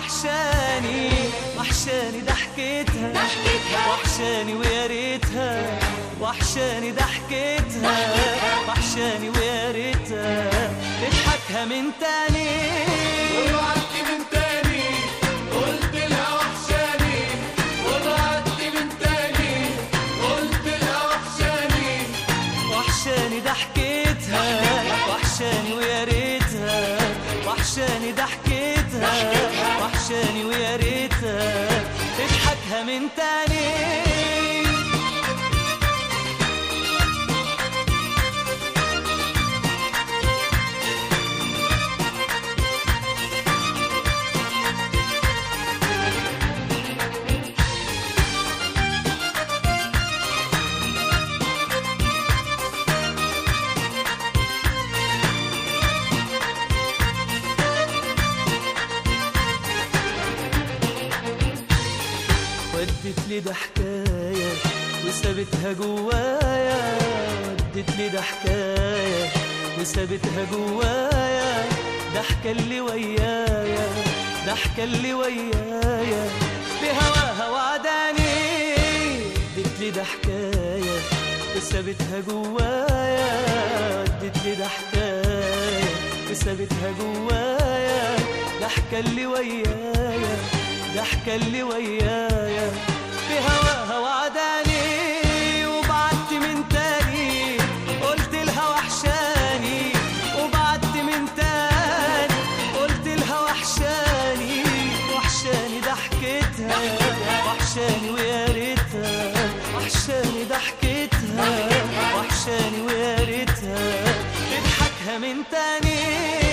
وحشاني وحشاني ضحكتها ضحكتها. وحشاني ويا ريتها وحشاني ضحكتها وحشاني ويا ريتها تضحكها من تاني وقعدت من تاني قلت لها وحشاني وقعدت من تاني قلت لها وحشاني وحشاني ضحكتها وحشاني ويا ريتها وحشاني ضحكتها وحشاني ويا ريتها تضحكها من تاني ودت لي ده حكاية وسابتها جوايا ودت لي ده حكاية وسابتها جوايا ضحكة اللي ويايا ضحكة اللي ويايا بهواها وعداني ودت لي ده حكاية وسابتها جوايا ودت لي ده حكاية وسابتها جوايا ضحكة اللي ويايا ضحكة اللي ويايا في هواها وعداني وبعدت من تاني قلت لها وحشاني وبعدت من تاني قلت لها وحشاني وحشاني ضحكتها وحشاني ويا ريتها وحشاني ضحكتها وحشاني ويا ريتها تضحكها من تاني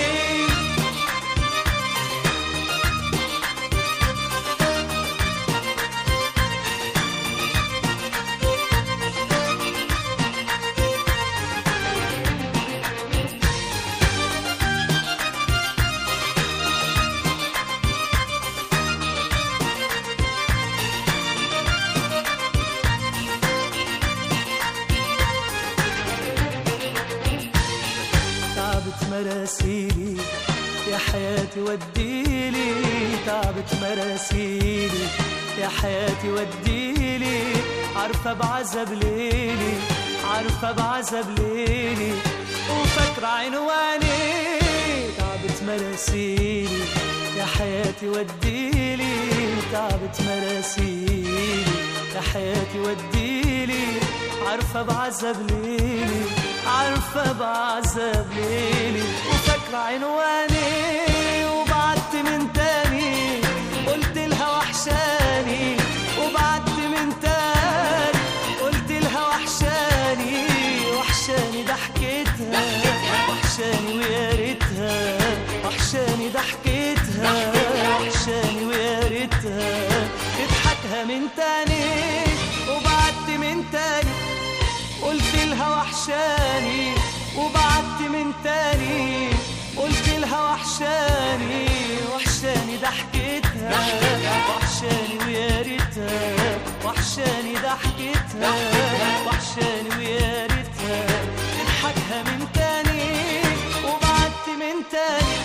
تعبت مراسيلي يا حياتي وديلي تعبت مراسيلي يا حياتي وديلي عارفة بعذب ليلي عارفة بعذب ليلي وفاكرة عنواني تعبت مراسيلي يا حياتي وديلي تعبت مراسيلي يا حياتي وديلي عارفة بعذب ليلي عارفة بعذب ليلي وفاكرة عنواني وبعدت من تاني قلت لها وحشاني وبعدت من تاني قلت لها وحشاني وحشاني ضحكتها وحشاني ويا ريتها وحشاني ضحكتها وحشاني ويا ريتها تضحكها من تاني وبعدت من تاني قلت لها وحشاني وبعدت من تاني قلت لها وحشاني وحشاني ضحكتها وحشاني ويا ريتها وحشاني ضحكتها وحشاني ويا ريتها تضحكها من تاني وبعدت من تاني